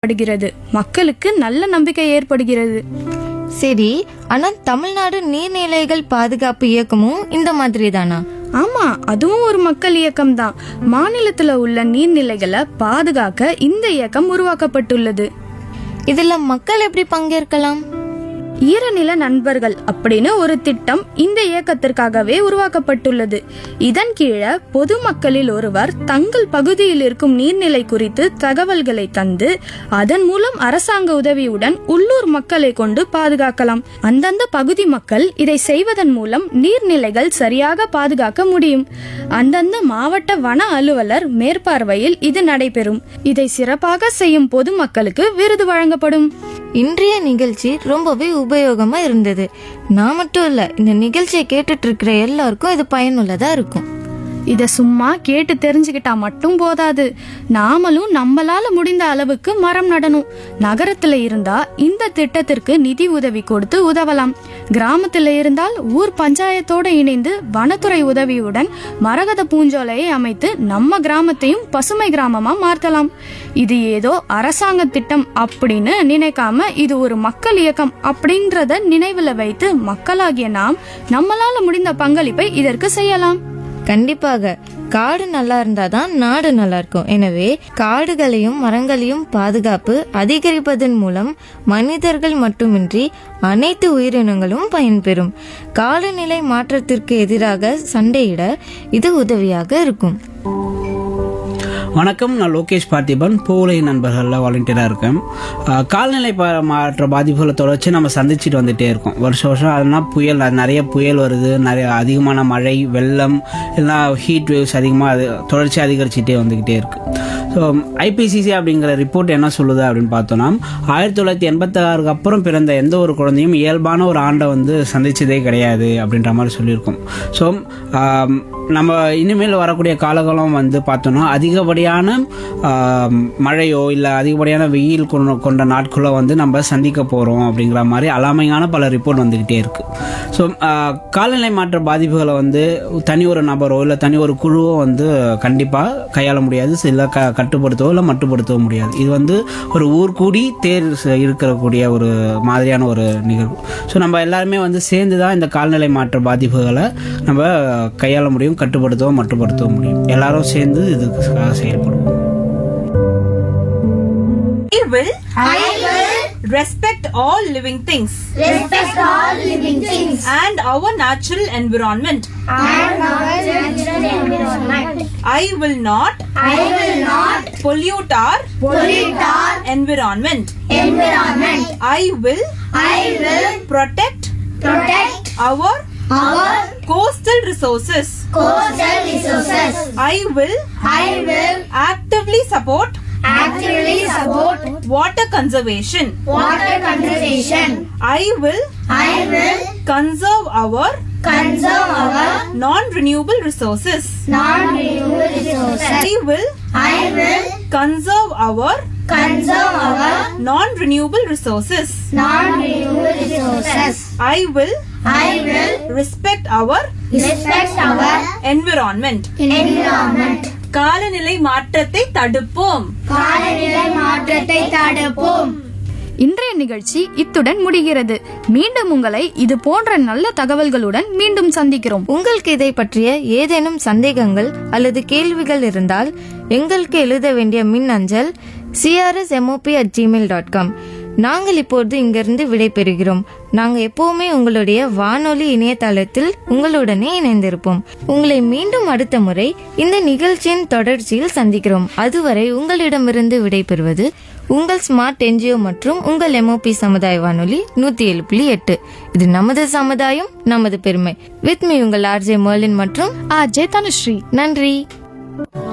குறைக்கப்படுகிறது மக்களுக்கு நல்ல நம்பிக்கை ஏற்படுகிறது சரி ஆனா தமிழ்நாடு நீர்நிலைகள் பாதுகாப்பு இயக்கமும் இந்த மாதிரி தானா ஆமா அதுவும் ஒரு மக்கள் இயக்கம் தான் மாநிலத்துல உள்ள நீர்நிலைகளை பாதுகாக்க இந்த இயக்கம் உருவாக்கப்பட்டுள்ளது இதுல மக்கள் எப்படி பங்கேற்கலாம் ஈரநில நண்பர்கள் அப்படின்னு ஒரு திட்டம் இந்த இயக்கத்திற்காகவே உருவாக்கப்பட்டுள்ளது இதன் கீழே பொதுமக்களில் ஒருவர் தங்கள் பகுதியில் இருக்கும் நீர்நிலை குறித்து தகவல்களை தந்து அதன் மூலம் அரசாங்க உதவியுடன் உள்ளூர் மக்களை கொண்டு பாதுகாக்கலாம் அந்தந்த பகுதி மக்கள் இதை செய்வதன் மூலம் நீர்நிலைகள் சரியாக பாதுகாக்க முடியும் அந்தந்த மாவட்ட வன அலுவலர் மேற்பார்வையில் இது நடைபெறும் இதை சிறப்பாக செய்யும் பொதுமக்களுக்கு விருது வழங்கப்படும் இன்றைய நிகழ்ச்சி ரொம்பவே உபயோகமா இருந்தது நான் மட்டும் இல்ல இந்த நிகழ்ச்சியை கேட்டுட்டு இருக்கிற எல்லாருக்கும் இது பயனுள்ளதா இருக்கும் இத சும்மா கேட்டு தெரிஞ்சுக்கிட்டா மட்டும் போதாது நாமளும் நம்மளால முடிந்த அளவுக்கு மரம் நடணும் நகரத்துல இருந்தா இந்த திட்டத்திற்கு நிதி உதவி கொடுத்து உதவலாம் கிராமத்துல இருந்தால் ஊர் பஞ்சாயத்தோட இணைந்து வனத்துறை உதவியுடன் மரகத பூஞ்சோலையை அமைத்து நம்ம கிராமத்தையும் பசுமை கிராமமா மாற்றலாம் இது ஏதோ அரசாங்க திட்டம் அப்படின்னு நினைக்காம இது ஒரு மக்கள் இயக்கம் அப்படின்றத நினைவுல வைத்து மக்களாகிய நாம் நம்மளால முடிந்த பங்களிப்பை இதற்கு செய்யலாம் கண்டிப்பாக காடு நல்லா இருந்தாதான் நாடு நல்லா இருக்கும் எனவே காடுகளையும் மரங்களையும் பாதுகாப்பு அதிகரிப்பதன் மூலம் மனிதர்கள் மட்டுமின்றி அனைத்து உயிரினங்களும் பயன்பெறும் காலநிலை மாற்றத்திற்கு எதிராக சண்டையிட இது உதவியாக இருக்கும் வணக்கம் நான் லோகேஷ் பார்த்திபன் பூவுலை நண்பர்களில் வாலண்டியராக இருக்கேன் ஆஹ் கால்நிலை ப- மாற்ற பாதிப்புகளை தொடர்ச்சி நம்ம சந்திச்சுட்டு வந்துட்டே இருக்கோம் வருஷம் வருஷம் அதனால் புயல் அது நிறைய புயல் வருது நிறைய அதிகமான மழை வெள்ளம் இல்லைனா ஹீட் வேவ்ஸ் அதிகமாக அது தொடர்ச்சி அதிகரிச்சுட்டே வந்துக்கிட்டே இருக்கு ஸோ ஐபிசிசி அப்படிங்கிற ரிப்போர்ட் என்ன சொல்லுது அப்படின்னு பார்த்தோம்னா ஆயிரத்தி தொள்ளாயிரத்தி எண்பத்தாறுக்கு அப்புறம் பிறந்த எந்த ஒரு குழந்தையும் இயல்பான ஒரு ஆண்டை வந்து சந்திச்சதே கிடையாது அப்படின்ற மாதிரி சொல்லியிருக்கோம் ஸோ நம்ம இனிமேல் வரக்கூடிய காலகாலம் வந்து பார்த்தோம்னா அதிகப்படியான ஆம், மழையோ இல்லை அதிகப்படியான வெயில் கொண்ட கொண்ட நாட்களோ வந்து நம்ம சந்திக்க போகிறோம் அப்படிங்கிற மாதிரி அலாமையான பல ரிப்போர்ட் வந்துக்கிட்டே இருக்கு ஸோ காலநிலை மாற்ற பாதிப்புகளை வந்து தனி ஒரு நபரோ இல்லை தனி ஒரு குழுவோ வந்து கண்டிப்பாக கையாள முடியாது இல்லை க கட்டுப்படுத்தவோ இல்லை மட்டுப்படுத்தவோ முடியாது இது வந்து ஒரு ஊர் கூடி தேர் ச- இருக்கக்கூடிய ஒரு மாதிரியான ஒரு நிகழ்வு ஸோ நம்ம எல்லாருமே வந்து சேர்ந்து தான் இந்த கால்நிலை மாற்ற பாதிப்புகளை நம்ம கையாள முடியும் கட்டுப்படுத்தவோ மட்டுப்படுத்தவோ முடியும் எல்லாரும் சேர்ந்து இதுக்காக செயல்படுவோம் I will. I will respect all living things. Respect all living things and our natural environment. and our natural environment. I will not I will not pollute our pollute our environment. environment. I will I will protect protect our our coastal resources. coastal resources. I will I will actively support actively support water conservation. water conservation. I will I will conserve our conserve our non-renewable resources. non-renewable resources. I will I will conserve our conserve our non-renewable resources. non-renewable resources. I will I will respect our respect our environment. environment. காலநிலை மாற்றத்தை தடுப்போம் காலநிலை மாற்றத்தை தடுப்போம் இன்றைய நிகழ்ச்சி இத்துடன் முடிகிறது மீண்டும் உங்களை இது போன்ற நல்ல தகவல்களுடன் மீண்டும் சந்திக்கிறோம் உங்களுக்கு இதை பற்றிய ஏதேனும் சந்தேகங்கள் அல்லது கேள்விகள் இருந்தால் எங்களுக்கு எழுத வேண்டிய மின் அஞ்சல் C R S M O P at Gmail dot com நாங்கள் இப்பொழுது இங்கிருந்து விடைபெறுகிறோம் நாங்கள் எப்பவுமே உங்களுடைய வானொலி இணையதளத்தில் உங்களுடனே இணைந்திருப்போம் உங்களை மீண்டும் அடுத்த முறை இந்த நிகழ்ச்சியின் தொடர்ச்சியில் சந்திக்கிறோம் அதுவரை உங்களிடமிருந்து விடைபெறுவது உங்கள் ஸ்மார்ட் என்ஜிஓ மற்றும் உங்கள் எம்ஓபி சமுதாய வானொலி நூத்தி ஏழு புள்ளி எட்டு இது நமது சமுதாயம் நமது பெருமை வித் மீ உங்கள் ஆர்ஜே மர்லின் மற்றும் ஆ ஜே தனுஸ்ரீ நன்றி